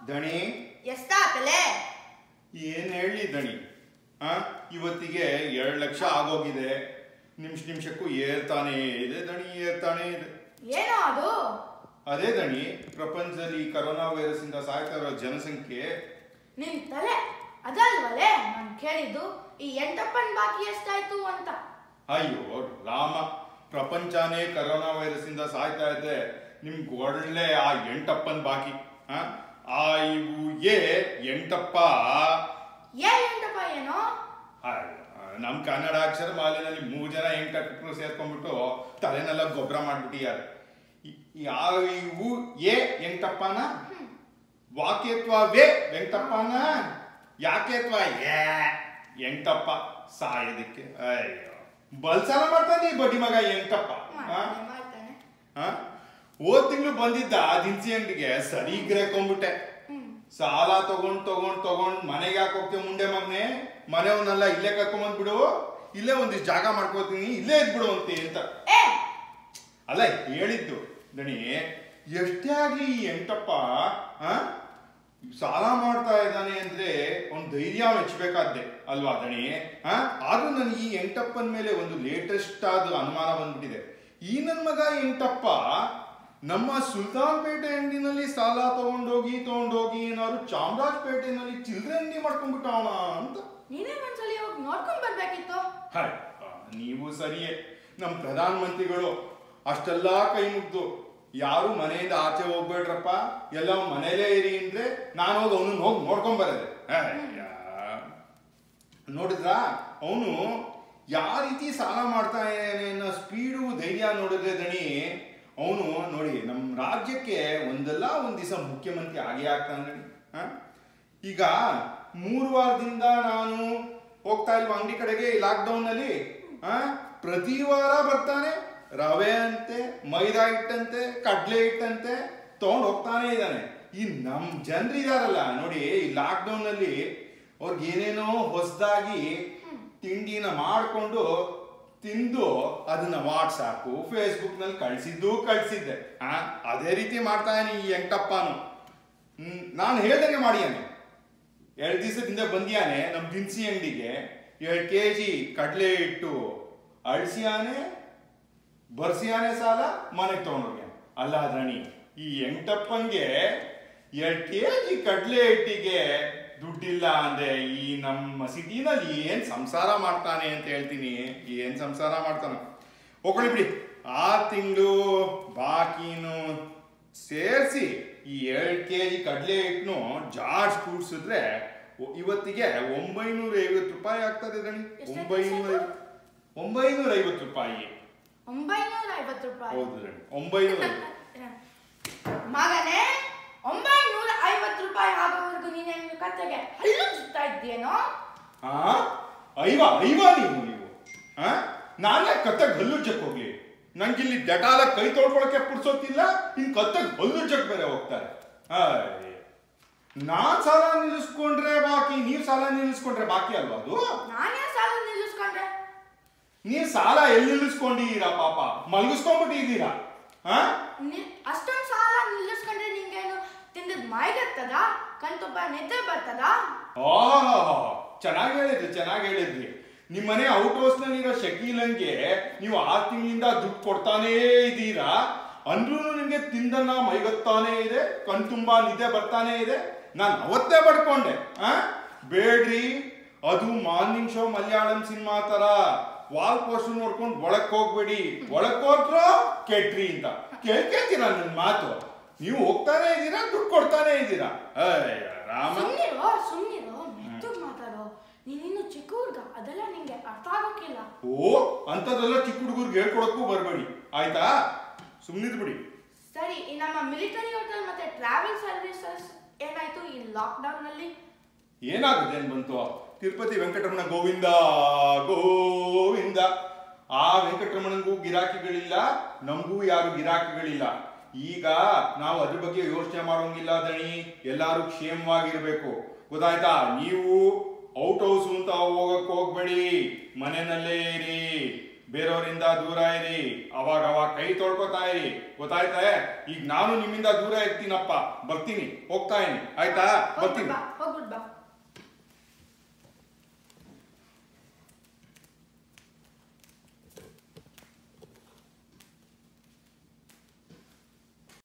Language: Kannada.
ದಣಿ ಎಷ್ಟಾತಲೆ ಏನ್ ಹೇಳಿ ದಣಿ ಆ ಇವತ್ತಿಗೆ ಎರಡು ಲಕ್ಷ ಆಗೋಗಿದೆ ನಿಮಿಷ ನಿಮಿಷಕ್ಕೂ ಏರ್ತಾನೆ ಇದೆ ದಣಿ ಏರ್ತಾನೆ ಇದೆ ಏನೋ ಅದು ಅದೇ ದಣಿ ಪ್ರಪಂಚದಲ್ಲಿ ಈ ಕರೋನಾ ವೈರಸ್ ಇಂದ ಸಾಯ್ತಾ ಇರೋ ಜನಸಂಖ್ಯೆ ನಿನ್ ತಲೆ ಅದಲ್ವಲೆ ನಾನ್ ಕೇಳಿದ್ದು ಈ ಎಂಟಪ್ಪನ್ ಬಾಕಿ ಎಷ್ಟಾಯ್ತು ಅಂತ ಅಯ್ಯೋ ರಾಮ ಪ್ರಪಂಚನೇ ಕರೋನಾ ವೈರಸ್ ಇಂದ ಸಾಯ್ತಾ ಇದೆ ನಿಮ್ಗೆ ಒಳ್ಳೆ ಆ ಎಂಟಪ್ಪನ್ ಬಾಕಿ ಆ? ಆ ಇವು ಏ ಎಂಟಪ್ಪ ಏ ಎಂಟಪ್ಪ ಏನೋ ಅಯ್ಯೋ, ನಮ್ ಕನ್ನಡ ಅಕ್ಷರ ಮಾಲಿನಲ್ಲಿ ಮೂರ್ ಜನ ಎಂಟಕ್ಕರು ಸೇರ್ಕೊಂಡ್ಬಿಟ್ಟು ತಲೆನೆಲ್ಲ ಗೊಬ್ಬರ ಮಾಡ್ಬಿಟ್ಟಿದ್ದಾರೆ ಈ- ಯಾವ ಇವು ಏ ಎಂಟಪ್ಪನ ವಾಕ್ಯತ್ವ ವೇ ವೆಂಕಟಪ್ಪನ ಯಾಕೆತ್ವ ಏ ಎಂಟಪ್ಪ ಸಾಯೋದಕ್ಕೆ ಅಯ್ಯೋ ಬಲ್ಸಾನ ಮಾಡ್ತಾನೆ ಈ ಬಡ್ಡಿ ಮಗ ಎಂಟಪ್ಪ ಆ? ಮಾಡ್ತಾನೆ ಮಾಡ್ತಾನೆ ಆ? ಹೋದ್ ತಿಂಗಳು ಬಂದಿದ್ದ ದಿನಸಿ ಅಂಗಡಿಗೆ ಸರಿ ಗಿರಾಕೊಂಡ್ಬಿಟ್ಟೆ ಹ್ಮ್ ಸಾಲ ತಗೊಂಡ್ ತಗೊಂಡ್ ತಗೊಂಡ್ ಮನೆಗೆ ಯಾಕೆ ಹೋಗ್ತೀವಿ ಮುಂಡೆ ಮಗನೆ ಮನೆಯವನ್ನೆಲ್ಲ ಇಲ್ಲೇ ಕರ್ಕೊಂಡ್ ಬಿಡು ಇಲ್ಲೇ ಒಂದಿಷ್ಟು ಜಾಗ ಮಾಡ್ಕೋತೀನಿ ಇಲ್ಲೇ ಇದ್ಬಿಡು ಅಂತೆ ಅಂತ ಏ ಅಲ್ಲ ಹೇಳಿದ್ದು ದಣಿ ಎಷ್ಟೇ ಆಗ್ಲಿ ಈ ಎಂಟಪ್ಪ ಆ? ಸಾಲ ಮಾಡ್ತಾ ಇದ್ದಾನೆ ಅಂದ್ರೆ ಅವ್ನ್ ಧೈರ್ಯ ಮೆಚ್ಚಬೇಕಾದ್ದೆ ಅಲ್ವಾ ದಣಿ ಆ? ಆದ್ರೂ ನನಗೆ ಈ ಎಂಟಪ್ಪನ ಮೇಲೆ ಒಂದು ಲೇಟೆಸ್ಟ್ ಆದ ಅನುಮಾನ ಬಂದ್ಬಿಟ್ಟಿದೆ ಈ ನನ್ ಮಗ ಎಂಟಪ್ಪ ನಮ್ಮ ಸುಲ್ತಾನ್ಪೇಟೆ ಅಂಗಡಿನಲ್ಲಿ ಸಾಲ ತಗೊಂಡೋಗಿ ತಗೊಂಡೋಗಿ ಏನಾದ್ರು ಚಾಮರಾಜಪೇಟೆನಲ್ಲಿ ಚಿಲ್ಡ್ರೆ ಅಂಗಡಿ ಮಾಡ್ಕೊಂಡ್ಬಿಟ್ಟವನ ಅಂತ ನೀನೇ ಒಂದ್ಸಲಿ ಹೋಗಿ ನೋಡ್ಕೊಂಡ್ ಬರ್ಬೇಕಿತ್ತು ಹಾಯ್ ಆ, ನೀವು ಸರಿಯೇ ನಮ್ಮ ಪ್ರಧಾನ ಮಂತ್ರಿಗಳು ಅಷ್ಟೆಲ್ಲ ಕೈ ಮುಗ್ದು ಯಾರು ಮನೆಯಿಂದ ಆಚೆ ಹೋಗ್ಬೇಡ್ರಪ್ಪ ಎಲ್ಲ ಮನೇಲೇ ಇರಿ ಅಂದ್ರೆ ನಾನು ಹೋಗಿ ಅವನನ್ನ ಹೋಗಿ ನೋಡ್ಕೊಂಡ್ ಬರೋದೆ ನೋಡಿದ್ರ ಅವನು ಯಾವ ರೀತಿ ಸಾಲ ಮಾಡ್ತಾ ಇದ್ದಾನೆ ಅನ್ನೋ ಸ್ಪೀಡು ಧೈರ್ಯ ನೋಡಿದ್ರೆ ದಣಿ ಅವನು ನೋಡಿ ನಮ್ಮ ರಾಜ್ಯಕ್ಕೆ ಒಂದಲ್ಲ ಒಂದ್ ದಿವಸ ಮುಖ್ಯಮಂತ್ರಿ ಆಗೇ ಆಗ್ತಾನೆ ದಣಿ ಆ? ಈಗ ಮೂರು ವಾರದಿಂದ ನಾನು ಹೋಗ್ತಾ ಇಲ್ವ ಅಂಗಡಿ ಕಡೆಗೆ ಲಾಕ್ಡೌನ್ ನಲ್ಲಿ ಆ ಪ್ರತಿ ವಾರ ಬರ್ತಾನೆ ರವೆ ಅಂತೆ ಮೈದಾ ಹಿಟ್ಟಂತೆ ಕಡ್ಲೆ ಹಿಟ್ಟಂತೆ ತಗೊಂಡ್ ಹೋಗ್ತಾನೆ ಇದ್ದಾನೆ ಈ ನಮ್ ಜನರಿದಾರಲ್ಲ ನೋಡಿ ಈ ಲಾಕ್ಡೌನ್ ನಲ್ಲಿ ಅವ್ರಿಗೆ ಏನೇನೋ ಹೊಸದಾಗಿ ತಿಂಡಿನ ಮಾಡಿಕೊಂಡು ತಿಂದು ಅದನ್ನ ವಾಟ್ಸಾಪ್ ಫೇಸ್ಬುಕ್ ನಲ್ಲಿ ಕಳ್ಸಿದ್ದು ಕಳ್ಸಿದ್ದೆ ಆ ಅದೇ ರೀತಿ ಮಾಡ್ತಾನೆ ಈ ಎಂಟಪ್ಪನು ಹ್ಮ್ ನಾನು ಹೇಳ್ದಂಗೆ ಮಾಡಿಯಾನೆ ಎರಡು ದಿವಸದಿಂದ ಬಂದಿಯಾನೆ ನಮ್ಮ ದಿನಸಿ ಅಂಗಡಿಗೆ ಎರಡು ಕೆ ಜಿ ಕಡಲೆ ಹಿಟ್ಟು ಅಳಿಸಿಯಾನೆ ಬರ್ಸಿಯಾನೆ ಸಾಲ ಮನೆಗೆ ತಗೊಂಡೋಗ್ಯಾನೆ ಅಲ್ಲ ದಣಿ ಈ ಎಂಟಪ್ಪಂಗೆ ಎರಡು ಕೆ ಜಿ ಕಡಲೆ ಹಿಟ್ಟಿಗೆ ದುಡ್ಡಿಲ್ಲ ಅಂದ್ರೆ ಈ ನಮ್ಮ ಸಿಟಿನಲ್ಲಿ ಏನ್ ಸಂಸಾರ ಮಾಡ್ತಾನೆ ಅಂತ ಹೇಳ್ತೀನಿ ಏನ್ ಸಂಸಾರ ಮಾಡ್ತಾನ ಹೋಗ್ಕೊಳ್ಳಿ ಬಿಡಿ ಆ ತಿಂಗಳು ಬಾಕಿನು ಸೇರಿಸಿ ಈ ಎರಡು ಕೆ ಜಿ ಕಡಲೆ ಹಿಟ್ಟನು ಜಾರ್ಜ್ ಕೂಡ್ಸಿದ್ರೆ ಒ- ಇವತ್ತಿಗೆ ಒಂಬೈನೂರ ಐವತ್ತು ರೂಪಾಯಿ ಆಗ್ತದೆ ದಣಿ ಎಷ್ಟಾಯ್ತು ಒಂಬೈನೂರ ಎಷ್ಟಾಯ್ತು? ಒಂಬೈನೂರ ಐವತ್ತು ರೂಪಾಯಿ ಒಂಬೈನೂರ ಐವತ್ತು ರೂಪಾಯಿ ಹೌದು ದಣಿ ಒಂಬೈನೂರ ಮಗನೇ ಒಂಬೈನೂರ ಐವತ್ತು ರೂಪಾಯಿ ಆಗೋವರೆಗೂ ನೀನೇನು ಕತ್ತೆಗೆ ಹಲ್ಲು ಸುತ್ತಾ ಇದ್ದೀಯೇನೋ ಆ ಐವ ಐವ ನೀವು ನೀವು ಆ ನಾನೇ ಕತ್ತಗ್ ಹಲ್ಲುಜ್ಜಕ್ ಹೋಗ್ಲಿ ನಂಗಿಲ್ಲಿ ಡಟಾಲ ಕೈ ತೊಳ್ಕೊಳಕ್ಕೆ ಪುಡ್ಸೋತಿಲ್ಲ ಇನ್ ಕತ್ತಗ್ ಹಲ್ಲುಜ್ಜಕ್ ಬೇರೆ ಹೋಗ್ತಾರೆ ಆಯ್. ನಾನ್ ಸಾಲ ನಿಲ್ಲಿಸ್ಕೊಂಡ್ರೆ ಬಾಕಿ ನೀವ್ ಸಾಲ ನಿಲ್ಲಿಸ್ಕೊಂಡ್ರೆ ಬಾಕಿ ಅಲ್ವಾ ಅದು ನಾನೇ ಸಾಲ ನಿಲ್ಲಿಸ್ಕೊಂಡ್ರೆ ನೀವ್ ಸಾಲ ಎಲ್ಲಿ ನಿಲ್ಲಿಸ್ಕೊಂಡಿದ್ದೀರಾ ಪಾಪ ಮಲಗಿಸ್ಕೊಂಡ್ಬಿಟ್ಟಿದ್ದೀರಾ ಆ ನಿ- ಅಷ್ಟೊಂದು ಸಾಲ ನಿಲ್ಲಿಸ್ಕೊಂಡ್ರೆ ನಿಂಗೇನು ತಿಂದದ್ ಮೈಗತ್ತದ ಕಣ್ತುಂಬ ನಿದ್ದೆ ಬರ್ತದ ಓಹ್ ಚೆನ್ನಾಗಿ ಹೇಳಿದ್ರಿ ಚೆನ್ನಾಗಿ ಹೇಳಿದ್ರಿ ನಿಮ್ಮ ಮನೆ ಔಟ್ ಹೌಸ್ ನಲ್ಲಿರೋ ಶಕೀಲಂಗೆ ನೀವು ಆರು ತಿಂಗಳಿಂದ ದುಡ್ಡು ಕೊಡ್ತಾನೇ ಇದ್ದೀರಾ ಅಂದ್ರೂ ನಿಮ್ಗೆ ತಿಂದನ್ನ ಮೈಗತ್ತಾನೇ ಇದೆ ಕಣ್ ತುಂಬಾ ನಿದ್ದೆ ಬರ್ತಾನೆ ಇದೆ ನಾನು ಅವತ್ತೇ ಪಡ್ಕೊಂಡೆ ಆ ಬೇಡ್ರಿ ಅದು ಮಾರ್ನಿಂಗ್ ಶೋ ಮಲಯಾಳಂ ಸಿನಿಮಾ ತರ ವಾಲ್ ಪೋಸ್ಟ್ ನೋಡ್ಕೊಂಡು ಒಳಕ್ ಹೋಗ್ಬೇಡಿ ಒಳಕ್ ಹೋಗ್ರೋ ಕೆಟ್ರಿ ಅಂತ ಕೇಳ್ಕೇತೀರಾ ನನ್ನ ಮಾತು ನೀವು ಹೋಗ್ತಾನೆ ಇದ್ದೀರಾ ದುಡ್ಡು ಕೊಡ್ತಾನೆ ಇದ್ದೀರಾ ಅಯ್ಯ ರಾಮ ಸುಮ್ನಿರೋ ಸುಮ್ನಿರೋ ಮೆತ್ತಗ್ ಮಾತಾಡೋ ನೀನಿನ್ನು ಚಿಕ್ಕ ಹುಡ್ಗ ಅದೆಲ್ಲ ನಿಂಗೆ ಅರ್ಥ ಆಗೋಕಿಲ್ಲ ಓ ಅಂತದೆಲ್ಲ ಚಿಕ್ಕ ಹುಡುಗರಿಗೆ ಹೇಳ್ಕೊಡಕ್ಕೂ ಬರಬೇಡಿ ಆಯ್ತಾ ಸುಮ್ಮನಿದ್ ಬಿಡಿ ಸರಿ ಈ ನಮ್ಮ ಮಿಲಿಟರಿ ಹೋಟೆಲ್ ಮತ್ತೆ ಟ್ರಾವೆಲ್ ಸರ್ವಿಸಸ್ ಏನಾಯ್ತು ಈ ಲಾಕ್ಡೌನ್ ನಲ್ಲಿ ಏನಾಗುತ್ತೆ ಏನ್ ಬಂತು ತಿರುಪತಿ ವೆಂಕಟರಮಣ ಗೋವಿಂದ ಗೋವಿಂದ ಆ ವೆಂಕಟರಮಣನಿಗೂ ಗಿರಾಕಿಗಳಿಲ್ಲ ನಮಗೂ ಯಾರು ಗಿರಾಕಿಗಳಿಲ್ಲ ಈಗ ನಾವು ಅದ್ರ ಬಗ್ಗೆ ಯೋಚನೆ ಮಾಡೋಂಗಿಲ್ಲ ದಣಿ ಎಲ್ಲಾರು ಕ್ಷೇಮವಾಗಿರ್ಬೇಕು ಗೊತ್ತಾಯ್ತಾ ನೀವು ಔಟ್ ಹೌಸ್ ಅಂತ ಹೋಗಕ್ ಹೋಗ್ಬೇಡಿ ಮನೆಯಲ್ಲೇ ಇರಿ ಬೇರೆಯವರಿಂದ ದೂರ ಇರಿ ಅವಾಗ ಅವಾಗ ಕೈ ತೊಳ್ಕೊತಾ ಇರಿ ಗೊತ್ತಾಯ್ತಾ ಈಗ ನಾನು ನಿಮ್ಮಿಂದ ದೂರ ಇರ್ತೀನಪ್ಪ ಬರ್ತೀನಿ ಹೋಗ್ತಾ ಇದೀನಿ ಆಯ್ತಾ ಹೋಗ್ಬಿಟ್ ಬರ್ತೀನಿ ಬಾ ಹೋಗ್ಬಿಟ್ ಬಾ